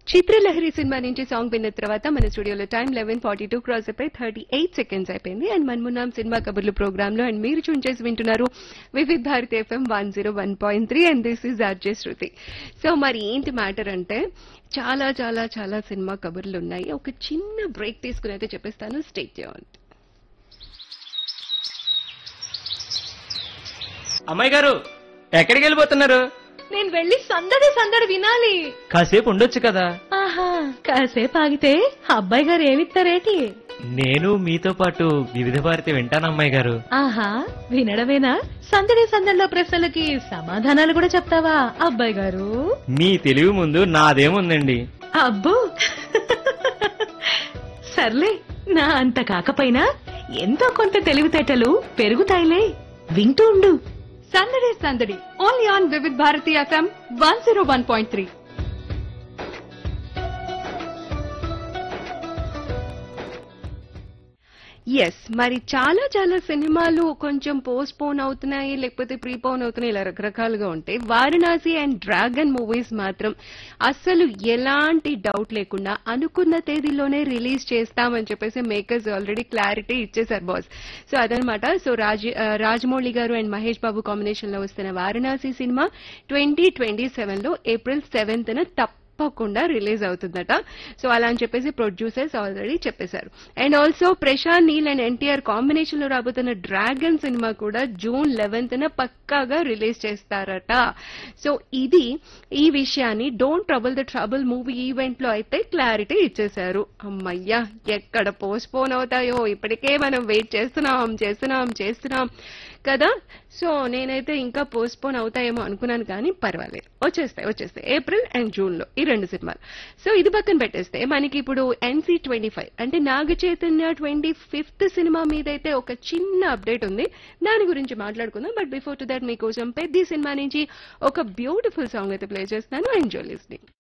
Chitralahari cinema నుంచి song విన్న తర్వాత మన స్టూడియోలో time eleven forty two cross అయిపోయి థర్టీ ఎయిట్ సెకండ్స్ అయిపోయింది అండ్ మన్మున్నాం సినిమా కబుర్లు ప్రోగ్రామ్ లో అండ్ మీరు చూన్ చేసి వింటున్నారు Vividh Bharati FM one zero one point three and this is RJ Shruti so మరి ఏంటి మ్యాటర్ అంటే చాలా చాలా చాలా సినిమా కబుర్లు ఉన్నాయి ఒక చిన్న బ్రేక్ తీసుకుని అయితే చెప్పేస్తాను స్టేట్ చేయండి అమ్మాయి గారు ఎక్కడికి వెళ్ళిపోతున్నారు నేను వెళ్ళి సందడి సందడి వినాలి కాసేపు ఉండొచ్చు కదా ఆహా కాసేపు ఆగితే అబ్బాయి గారు ఏమిస్తారేటి నేను మీతో పాటు వివిధ భారతి వింటాను అమ్మాయి గారు ఆహా వినడమేనా సందడి సందడిలో ప్రశ్నలకి సమాధానాలు కూడా చెప్తావా అబ్బాయి గారు మీ తెలివి ముందు నాదేముందండి అబ్బో సర్లే నా అంత కాకపోయినా ఎంతో కొంత తెలివితేటలు పెరుగుతాయిలే వింటూ ఉండు సందడి సందడి only on Vividh Bharati FM one zero one point three yes మరి చాలా చాలా సినిమాలు కొంచెం పోస్ట్ పోన్ అవుతున్నాయి లేకపోతే ప్రీపోన్ అవుతున్నాయి ఇలా రకరకాలుగా ఉంటాయి వారణాసి అండ్ డ్రాగన్ మూవీస్ మాత్రం అస్సలు ఎలాంటి డౌట్ లేకుండా అనుకున్న తేదీలోనే రిలీజ్ చేస్తామని చెప్పేసి మేకర్స్ ఆల్రెడీ క్లారిటీ ఇచ్చేశారు బాస్ సో అదనమాట సో రాజ్ ఆ, రాజమౌళి గారు అండ్ మహేష్ బాబు కాంబినేషన్ లో వస్తున్న వారణాసి సినిమా ట్వంటీ ట్వంటీ సెవెన్ లో ఏప్రిల్ సెవెంత్ తప్ప తప్పకుండా రిలీజ్ అవుతుందట సో అలా అని చెప్పేసి ప్రొడ్యూసర్స్ ఆల్రెడీ చెప్పేశారు and also Prashanth Neel and NTR combination లో రాబోతున్న డ్రాగన్ సినిమా కూడా జూన్ లెవెన్త్ న పక్కాగా రిలీజ్ చేస్తారట సో ఇది ఈ విషయాన్ని don't trouble the trouble movie event లో అయితే క్లారిటీ ఇచ్చేశారు అమ్మయ్యా ఎక్కడ పోస్ట్ పోన్ అవుతాయో ఇప్పటికే మనం వెయిట్ చేస్తున్నాం చేస్తున్నాం చేస్తున్నాం కదా సో నేనైతే ఇంకా పోస్ట్ పోన్ అవుతాయేమో అనుకున్నాను కానీ పర్వాలేదు వచ్చేస్తాయి వచ్చేస్తాయి ఏప్రిల్ అండ్ జూన్ లో ఈ రెండు సినిమాలు సో ఇది పక్కన పెట్టేస్తే మనకి ఇప్పుడు ఎన్సీ ట్వంటీ ఫైవ్ అంటే నాగ చైతన్య ట్వంటీ ఫిఫ్త్ సినిమా మీద అయితే ఒక చిన్న అప్డేట్ ఉంది దాని గురించి మాట్లాడుకుందాం బట్ బిఫోర్ టు దట్ మీకోసం పెద్ద సినిమా నుంచి ఒక బ్యూటిఫుల్ సాంగ్ అయితే ప్లే చేస్తాను ఎంజాయ్ లిస్నింగ్